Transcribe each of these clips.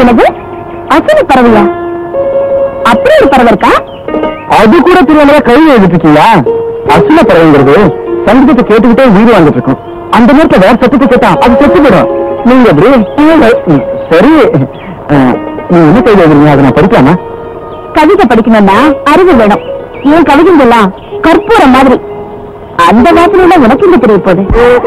என்னது அசுர பறவையா அப்படி ஒரு பறவை இருக்கா அது கூட தெரியாம கழுவி எழுதிட்டு இருக்கீங்களா அசுல பறவைங்கிறது சங்கீதத்தை கேட்டுக்கிட்டே உயிர் வாழ்ந்துட்டு இருக்கும் அந்த நேரத்துல வேற சத்தத்தை கேட்டா அது செத்து போயிடும் நீங்க எப்படி ம், சரி அஹ், நீங்க என்ன கழுவி எழுதுறீங்க அதை நான் படிக்கலாமா கவிதை படிக்கணும்னா அறிவு வேணும் என் கவிதைங்க எல்லாம் கற்பூரம் மாதிரி அந்த வாசனையில உனக்கு இங்க தெரிய போகுது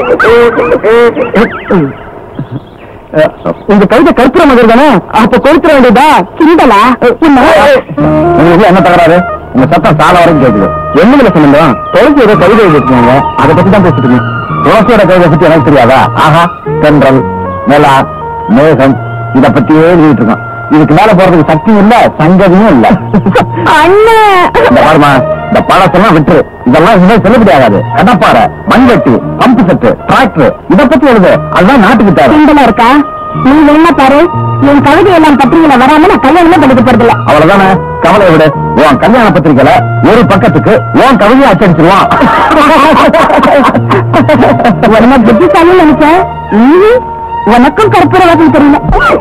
அஹ், உங்க கவிதை கற்பூர மாதிரி தானே அப்ப கொடுத்துட வேண்டியதா கிண்டலா உன்னை உங்களுக்கு என்ன தகராறு உங்க சத்தம் சால வரைக்கும் கேக்குது என்னதுல சம்பந்தம் துளசியோட கவிதை எழுதிருக்காங்க அதை பத்தி தான் பேசிட்டு இருக்கேன் துளசியோட கவிதை பத்தி எனக்கு தெரியாதா ஆஹா தென்றல் நிலா மேகம் இத பத்தியே எழுதிட்டு இருக்கோம் இதுக்கு மேல போறதுக்கு சக்தியும் இல்ல சங்கதியும் இல்ல அண்ணன் இந்த பாருமா இந்த பழசெல்லாம் விட்டுரு இதெல்லாம் இனிமேல் செல்லுபடி ஆகாது கடப்பாறை மண்வெட்டி பம்பு செட்டு டிராக்டர் இத பத்தி எழுது அதுதான் நாட்டுக்கு தேவை கிண்டலா இருக்கா நீ என்ன பாரு என் கவிதை எல்லாம் பத்திரிகையில வராம நான் கல்யாணமே படிக்க போறதில்ல அவ்வளவுதானே கவலை விடு உன் கல்யாண பத்திரிக்கையில ஒரு பக்கத்துக்கு உன் கவிதையை அச்சடிச்சிருவான் உடனே புத்திசாலி நினைச்சேன் ம்ஹும். உனக்கும் கற்பூர வாசம் தெரியல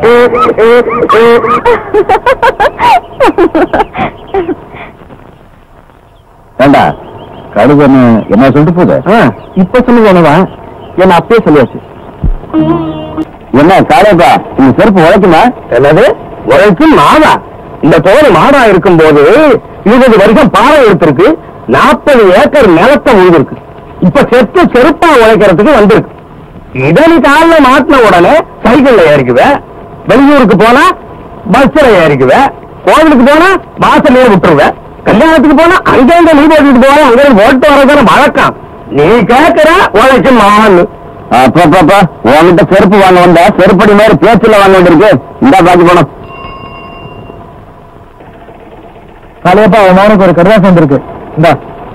ஏண்டா கடுகன்னு என்ன சொல்லிட்டு போகுது இப்ப சொல்லுங்க என்னவா என்ன அப்பயே சொல்லியாச்சு என்ன காளையப்பா இந்த செருப்பு உழைக்குமா என்னது உழைக்கும் மாடா இந்த தோல் மாடா இருக்கும் போது இருபது வருஷம் பாறை எடுத்திருக்கு நாற்பது ஏக்கர் நிலத்தை உழுதிருக்கு இப்ப செத்து செருப்பா உழைக்கிறதுக்கு வந்திருக்கு இதை நீ காலில் மாட்டின உடனே சைக்கிள்ல ஏறிக்குவ வெளியூருக்கு போனா பஸ்ல ஏறிக்குவ கோவிலுக்கு போனா வாசலையே விட்டுருவ கல்யாணத்துக்கு போனா அங்க இங்க நீ போட்டுட்டு போவ அங்க இருந்து ஓட்டு வரதான வழக்கம் நீ கேக்குற உழைக்கும் மான்னு அப்பப்பா உன்கிட்ட செருப்பு வாங்க வந்த செருப்படி மாதிரி பேச்சுல வாங்க வேண்டியிருக்கு இந்த பாக்கி போனோம் காலையப்பா உன் மகனுக்கு ஒரு கடிதாசம் வந்திருக்கு இந்த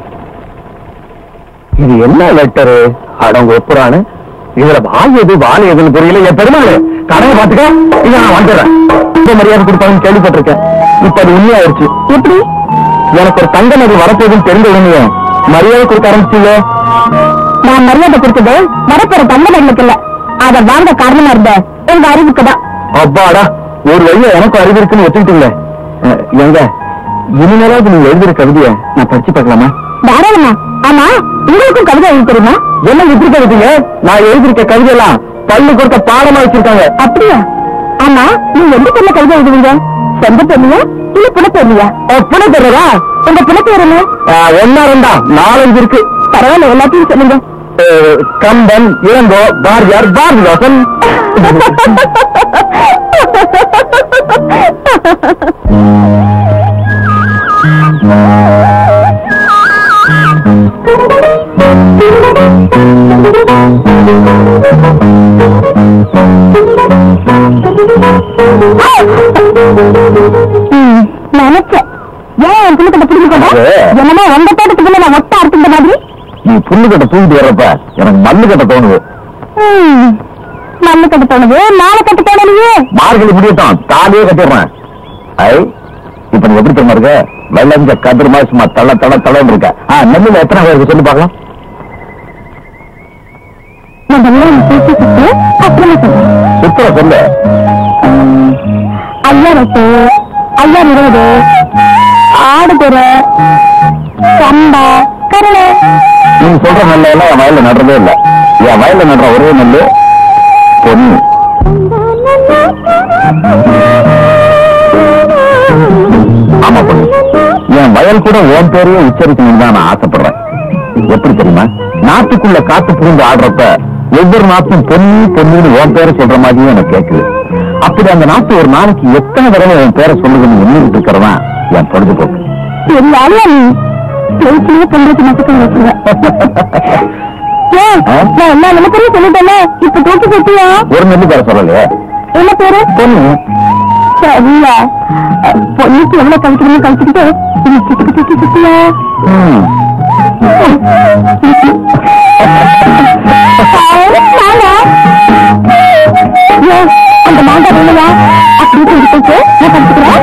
இது என்ன லெட்டரு அடங்க ஒப்புறானு இதுல வாய் எது வால் எதுன்னு புரியல என் பெருமாள் கடையை பாத்துக்க இதை நான் வந்துடுறேன் இப்ப மரியாதை கொடுப்பாங்கன்னு கேள்விப்பட்டிருக்கேன் இப்ப அது உண்மையாயிருச்சு எப்படி எனக்கு ஒரு தங்க நதி வரப்போகுதுன்னு தெரிஞ்ச உடனே மரியாதை கொடுக்க ஆரம்பிச்சீங்க நான் மரியாதை கொடுத்தது வரப்போற தங்க நகலுக்கு இல்ல அத வாங்க காரணமா இருந்த உங்க அறிவுக்கு தான் அப்பாடா ஒரு வழியா எனக்கு அறிவு இருக்குன்னு ஒத்துக்கிட்டீங்களே அஹ், எங்க இனிமேலாவது நீங்க எழுதுற கவிதைய நான் படிச்சு பார்க்கலாமா தாராளமா ஆமா உங்களுக்கும் கவிதை எழுத தெரியுமா என்ன இப்படி கவிதைங்க நான் எழுதிருக்க கவிதையெல்லாம் பள்ளி கொடுத்த பாடமா வச்சிருக்காங்க அப்படியா ஆமா நீங்க எந்த பேர்ல கவிதை எழுதுவீங்க சொந்த பேர்லையா இல்ல புலப்பேர்லையா புன தெரியுதா உங்க புலப்பேர் என்ன ஒன்னா ரெண்டா நாலஞ்சு இருக்கு பரவாயில்ல எல்லாத்தையும் சொல்லுங்க அஹ், கம்பன் இளங்கோ பாரதியார் பாரதிதாசன் ம், நினைச்சேன் ஏன் என் புள்ளிக்கிட்ட பிடிக்க அது- என்னமோ உங்க தோட்டத்துக்குள்ள நான் ஒட்ட அறுத்துட்ட மாதிரி நீ புல்லு கட்ட தூக்கிட்டு வர்றப்ப எனக்கு மண்ணு கட்ட தோணுது ம், மண்ணு கட்டு போனது மாலை கட்டு போனலையே மார்கழி முடியட்டும் தாலியே கட்டிடுறேன் ஐ இப்ப நீ எப்படி தெரியுமா இருக்க வெள்ளஞ்ச கதிர் மாதிரி சும்மா தள்ள தள்ள தள்ளன்னு இருக்க ஆ நெல்லுல எத்தனை பேர் இருக்கு சொல்லி பார்க்கலாம் முதல்ல நீ பேசி சுத்து அப்புறமா சொல்றேன் சுத்தர சொல்லு ஐயா ரெட்டு ஐயா இருபது ஆடு குறை சம்பா கருணை நீங்க சொல்ற நெல்ல எல்லாம் என் வயல்ல நடுறதே இல்ல என் வயல்ல நடுற ஒரே நெல்லு பொண்ணு ஆமா பொண்ணு என் வயல் கூட உன் பேரையும் உச்சரிக்கணும்னு தான் நான் ஆசைப்படுறேன் எப்படி தெரியுமா நாட்டுக்குள்ள காத்து புரிந்து ஆடுறப்ப ஒவ்வொரு நாட்டும் பொண்ணு பொண்ணுன்னு உன் பேரை சொல்ற மாதிரியும் எனக்கு கேக்குது அப்படி அந்த நாட்டு ஒரு நாளைக்கு எத்தனை தடவை உன் பேரை சொல்லுதுன்னு எண்ணிட்டு இருக்கிறதா என் பொழுதுபோக்கு பெரிய ஆளியா நீ பேச்சிலேயே பொண்ணுக்கு நசுக்க வச்சுருவேன் ஏன் ஆ? நான் என்ன நினைக்கிறேன் சொல்லிட்டேனே இப்ப தூக்கி போட்டியா ஒரு நெல்லு பேரை சொல்லலையே என்ன பேரு பொண்ணு சரியா அஹ், பொண்ணுக்கு எவ்வளவு கழிக்கணும்னு கழிச்சுக்கிட்டு நீ சுத்தி சுத்தி சுத்தியா ம். ஏன் அந்த மாங்காய் இல்லையா அப்படி சொல்லிட்டு நான் கழிச்சுக்கிறேன்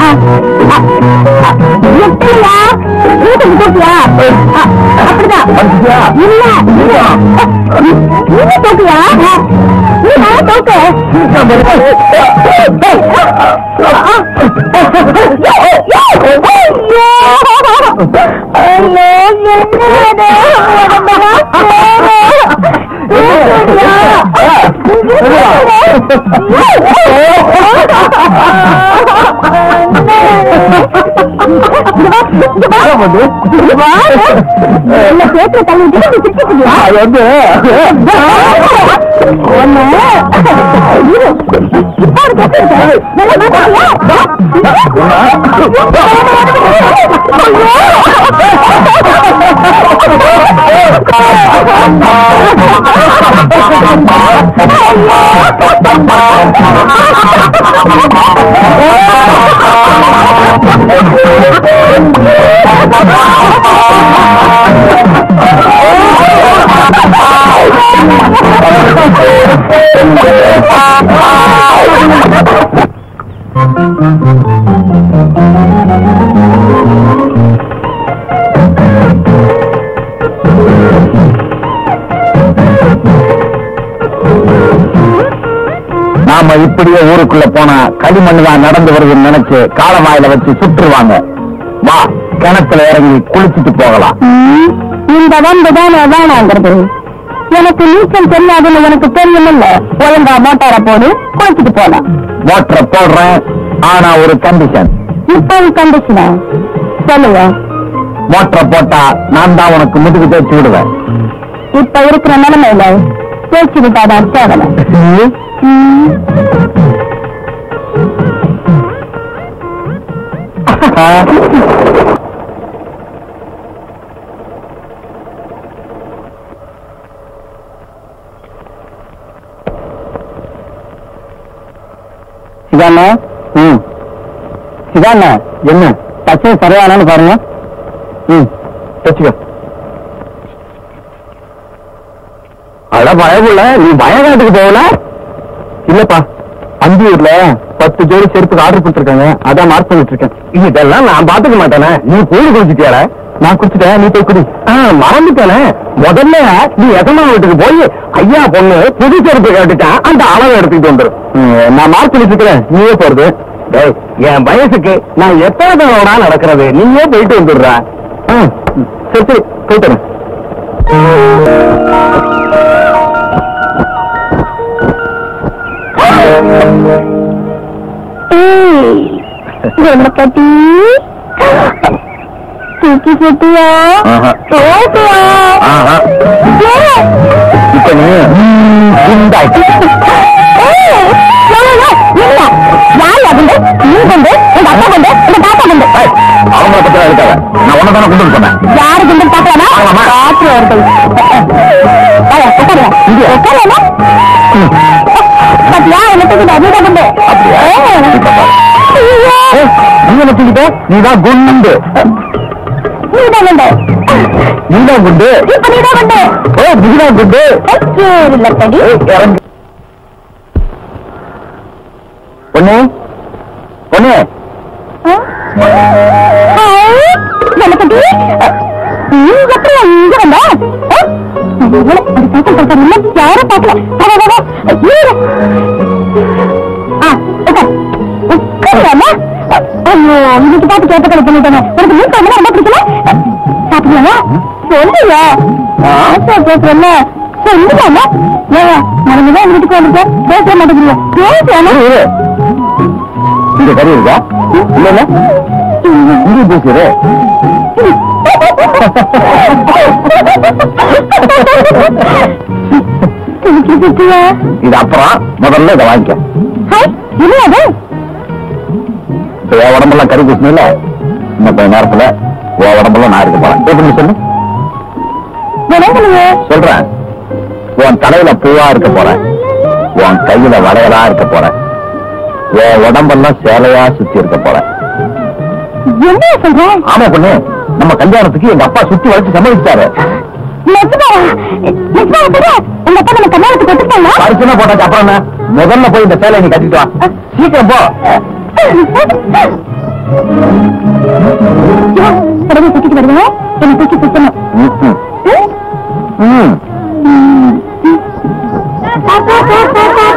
எப்படியா நீ கொஞ்சம் போட்டியா அப்படிதான் படிச்சிட்டியா? இல்ல இல்ல நீ போட்டியா நீ சேத்துல தள்ளி விட்டு நீ சிரிச்சுக்கிறியா? அது வந்து ஒண்ணு. இரு. இப்ப ஒரு கத்து இருக்கு. நல்லா நாம இப்படியே ஊருக்குள்ள போனா களிமண் தான் நடந்து வருதுன்னு நினைச்சு காலவாயில வச்சு சுற்றுவாங்க வா கிணத்துல இறங்கி குளிச்சுட்டு போகலாம் ம், இந்த வம்பு தானே வேணாங்கிறது எனக்கு நீச்சல் தெரியாதுன்னு எனக்கு தெரியுமில்ல ஒழுங்கா மோட்டார போடு குளிச்சுட்டு போலாம் மோட்டரை போடுறேன் ஆனா ஒரு கண்டிஷன் இப்போ கண்டிஷனா சொல்லுங்க மோட்டரை போட்டா நான் தான் உனக்கு முதுகு தேய்ச்சி விடுவேன் இப்ப இருக்கிற நிலைமையில பேச்சு விட்டாதான் தேவலை ம், சிதாண்ணா ம் சிதாண்ணா என்ன பச்சை சரியானான்னு பாருங்க ம் வச்சுக்கோ அட பயமுள்ள நீ பயங்காட்டுக்கு போகல இல்லப்பா அந்தியூர்ல பத்து ஜோடி செருப்புக்கு ஆர்டர் கொடுத்துருக்காங்க அதான் மார்க் பண்ணிட்டு இருக்கேன் இதெல்லாம் நான் பாத்துக்க மாட்டேனே நீ போய் குடிச்சிட்டியால நான் குடிச்சிட்டேன் நீ போய் குடி ஆ, மறந்துட்டேனே முதல்ல நீ எதமா வீட்டுக்கு போய் ஐயா பொண்ணு புது செருப்பு கேட்டுட்டா அந்த அளவு எடுத்துக்கிட்டு வந்துடும் நான் மார்க் பண்ணிட்டு இருக்கிறேன் நீயே போறது டேய், என் வயசுக்கு நான் எத்தனை தடவை நடக்கிறது நீயே போயிட்டு வந்துடுறா ஆ, சரி சரி போயிட்டு வரேன். ஏய், என்ன கட்டி தூக்கி சுட்டியா ஆஹா. ஓகேயா ஆஹா. இப்ப நீ குண்டாச்சு. ஏய், அவங்கள பத்தி இருக்காங்க நான் உன்னை தானே கொண்டு வந்து சொன்னேன் யாரு குண்டு பாக்கலாமா ஆமாம்மா. காற்று வருது பாத்தியா என்ன தூக்கிட்டு அதுதான் குண்டு அப்படியா? இப்ப பாரு. ஏய், நீ என்ன தூக்கிட்ட நீதான் குண்டு நீதான் குண்டு நீதான் குண்டு இப்ப நீதான் குண்டு ஏய், நீதான் குண்டு கேரில்ல தடி ஏய், இறங்கு பொண்ணு பொண்ணு வெள்ளக்கட்டி நீ எப்படி இங்க வந்த யாரும் பார்க்கல வா, வா, வா, வா. இரு. ஆ, உட்கார். உட்காருலாமா? ஐயோ இன்னைக்கு பார்த்து கேட்ட கடை பண்ணிட்டேங்க உனக்கு மீன் குழம்புனா ரொம்ப பிடிக்கல சாப்பிடலாமா சொல்லுங்க ஆசை பேசுறேன்ல சொல்லுவாமா ஏன் மறந்துதான் வீட்டுக்கு வந்துட்டேன் பேச மாட்டேங்கிறீங்க பேசலாமா இரு, இரு. இங்க கறி இருக்கா இல்ல இல்ல இங்கே பேசுற தூக்கி சுத்தியா இது அப்புறம் முதல்ல இதை வாங்கிக்க ஹாய் என்ன அது இப்ப என் உடம்பெல்லாம் கறி பூசணில இன்னும் கொஞ்ச நேரத்துல உன் உடம்பெல்லாம் நான் இருக்க போறேன் எப்படி சொல்லு விளங்குங்க சொல்றேன் உன் தலையில பூவா இருக்க போறேன் உன் கையில வளையலா இருக்க போறேன் உன் உடம்பெல்லாம் சேலையா சுத்தி இருக்க போறேன் என்ன சொல்ற ஆமா பொண்ணு நம்ம கல்யாணத்துக்கு எங்க அப்பா சுத்தி வளைச்சு சம்மதிச்சாரு நிஜமாவா நிஜமாவா தெரியா உங்க அப்பா நம்ம கல்யாணத்துக்கு ஒத்துப்பாங்க பரிசுனா போட்டாச்சு அப்புறம் என்ன முதல்ல போய் இந்த சேலையை நீ கட்டிட்டு வா சீக்கிரம் போ உடனே தூக்கிட்டு வருவா என்ன தூக்கி சுத்தணும் ம், ம். ம். பாப்பா பாப்பா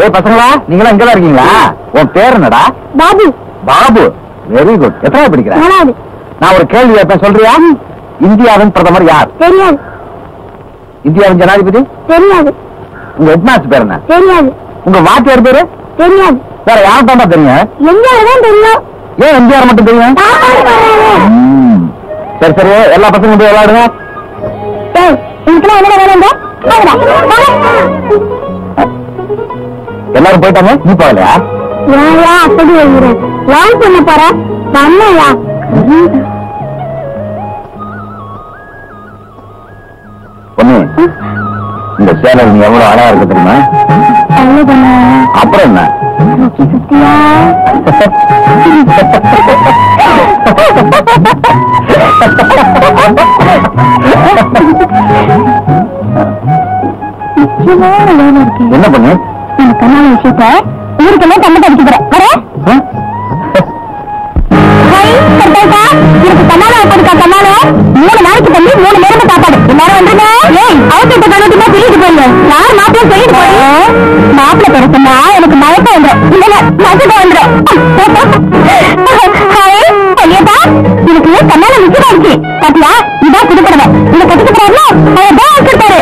ஏய் பசங்களா நீங்களா இங்கதான் இருக்கீங்களா உன் பேர் என்னடா பாபு பாபு வெரி குட் எத்தனை படிக்கிற மூணாவது நான் ஒரு கேள்வி கேட்பேன் சொல்றியா இந்தியாவின் பிரதமர் யார் தெரியாது இந்தியாவின் ஜனாதிபதி தெரியாது உங்க ஹெட்மாஸ்டர் பேர் என்ன தெரியாது உங்க வாத்தியார் பேரு தெரியாது வேற யார் தாண்டா தெரியும் எங்கதான் தெரியும் ஏன் எம்ஜிஆர் மட்டும் தெரியும் சாப்பாடு போடுறாரு. ம். சரி சரி எல்லா பசங்களும் போய் விளையாடுங்க டேய், உனக்கெல்லாம் என்ன வேணுங்க வாங்கடா, வாங்க. எல்லாரும் போயிட்டாங்க நீ போகலையா ஏன்யா அப்படி வைக்கிறேன் ஏன் பண்ண போற பண்ணயா பொண்ணு இந்த சேலை நீ எவ்வளவு அழகா இருக்கு தெரியுமா என்ன பண்ண அப்புறம் என்ன சுத்தி சுத்தியா முக்கியமான வேலை இருக்கு என்ன பண்ணு நம்ம கண்ணால விஷயத்த ஊருக்கெல்லாம் கண்ணை படிக்க போறேன் வரேன் ஹை, சர்தார்க்கா, எனக்கு கண்ணால கொடுக்கா கண்ணால மூணு நாளைக்கு தள்ளி மூணு நேரம் சாப்பாடு எல்லாரும் வந்துருங்க ஏய் அவசியத்தை கண்ணாட்டுமா சொல்லிட்டு போயிருங்க யார் மாப்பிள்ள சொல்லிட்டு போறேன் மாப்பிள்ள பேர சொன்னா எனக்கு மயக்கம் வந்துடும் இல்ல மயக்கம் வந்துடும் ஹாய் சொல்லியதா எனக்கு கண்ணால நிச்சயமா இருக்கு பாத்தியா இதான் புதுப்படவை இதை கட்டிட்டு போறாருல அதான் வச்சிருப்பாரு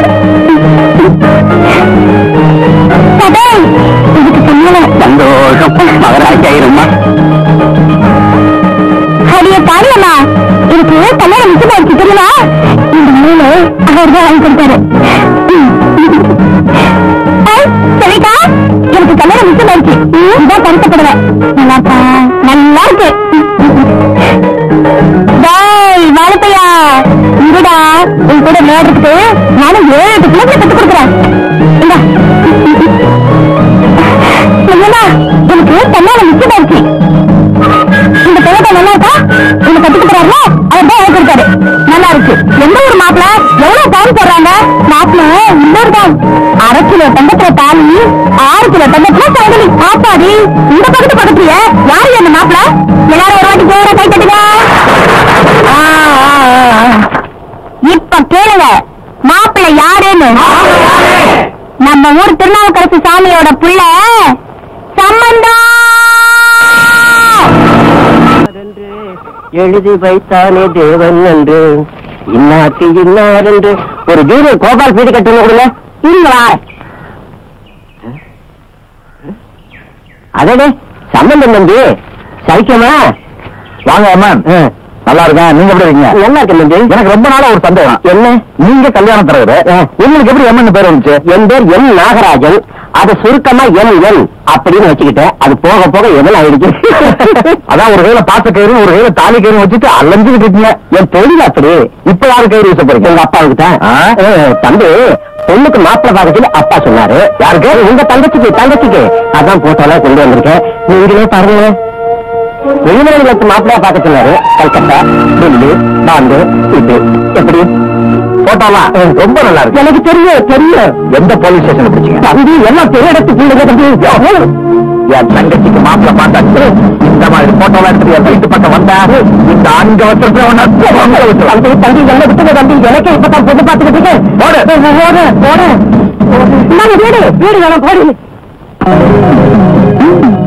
கடை இதுக்கு சொன்னால சந்தோஷம் மகராட்சி ஆயிருமா அடிய பாடியம்மா எனக்கு கல்யாணம் மிச்சமா இருக்கு தெரியுமா இந்த மூணு அவர் தான் வாங்கி கொடுத்தாரு ஐ, சரிக்கா எனக்கு கல்யாணம் மிச்சமா இருக்கு இதான் கருத்தப்படுவேன் நல்லா இருக்கா நல்லா இருக்கு டேய் வாழப்பையா இருடா உன் கூட விளையாடுறதுக்கு நானும் ஏழு எட்டு பிள்ளைங்க கத்து கொடுக்குறேன் இந்தா. ஐயம்மா, எனக்கு கல்யாணம் மிச்சமா இருக்கு இந்த பையன் நல்லா இருக்கா உங்க கத்துக்கு போறாருல அவர் தான் எனக்கு இருக்காரு நல்லா இருக்கு எந்த ஒரு மாப்பிள எவ்வளவு பவுன் போடுறாங்க மாப்பிள இன்னொரு தான் அரை கிலோ தங்கத்துல தாலி ஆறு கிலோ தங்கத்துல சங்கலி ஆப்பாடி இந்த பக்கத்து பக்கத்துலய யாரு என்ன மாப்பிள எல்லாரும் ஒரு வாட்டி பேர கை தட்டுங்க ஆ, ஆ, ஆ. இப்ப கேளுங்க மாப்பிள யாருன்னு நம்ம ஊர் திருநாவுக்கரசு சாமியோட புள்ள சம்பந்தம் என்று எழுதி வைத்தானே தேவன் என்று இன்னாக்கு இன்னார் என்று ஒரு ஜீரோ கோபால் பீடி கட்டணும் கொடுங்க இருங்களா அதே சம்பந்தம் தம்பி சைக்கியமா வாங்க அம்மன் நல்லா இருக்கேன் நீங்க எப்படி இருக்கீங்க நல்லா இருக்கு தம்பி எனக்கு ரொம்ப நாளா ஒரு சந்தேகம் என்ன நீங்க கல்யாண தலைவர் உங்களுக்கு எப்படி எம்மன் பேர் வந்துச்சு என் பேர் என் நாகராஜன் அதை சுருக்கமா என் என் அப்படின்னு வச்சுக்கிட்டேன் அது போக போக எவன் ஆயிடுச்சு அதான் ஒரு கையில பாச கயிறு ஒரு கையில தாலி கயிறு வச்சுட்டு அலைஞ்சுக்கிட்டு இருக்கீங்க என் தொழில் அப்படி இப்ப யாரு கயிறு யூஸ் போறீங்க எங்க அப்பாவுக்கு தான் ஆ? தம்பி பொண்ணுக்கு மாப்பிள்ளை பார்க்க சொல்லி அப்பா சொன்னாரு யாருக்கு உங்க தங்கச்சிக்கு தங்கச்சிக்கு அதான் போட்டோலாம் கொண்டு வந்திருக்கேன் நீங்களே பாருங்க வெளிநாடுகளுக்கு மாப்பிள்ளையா பார்க்க சொன்னாரு கல்கத்தா டெல்லி பாம்பே இது எப்படி போட்டோலாம் ரொம்ப நல்லா இருக்கு எனக்கு தெரியும் தெரியும் எந்த போலீஸ் ஸ்டேஷன்ல பிடிச்சீங்க தம்பி எல்லாம் பெரிய இடத்து பிள்ளைங்க தம்பி என் தங்கச்சிக்கு மாப்பிள்ள பார்த்தாச்சு இந்த மாதிரி போட்டோலாம் எடுத்து என் வீட்டு பக்கம் வந்தா இந்த அங்க வச்சிருக்க தம்பி தம்பி என்ன விட்டுங்க தம்பி எனக்கு இப்பதான் பொண்ணு பார்த்துக்கிட்டு இருக்கேன். போடு. போடு போடு இந்தாங்க வீடு வீடு வேணாம் போடு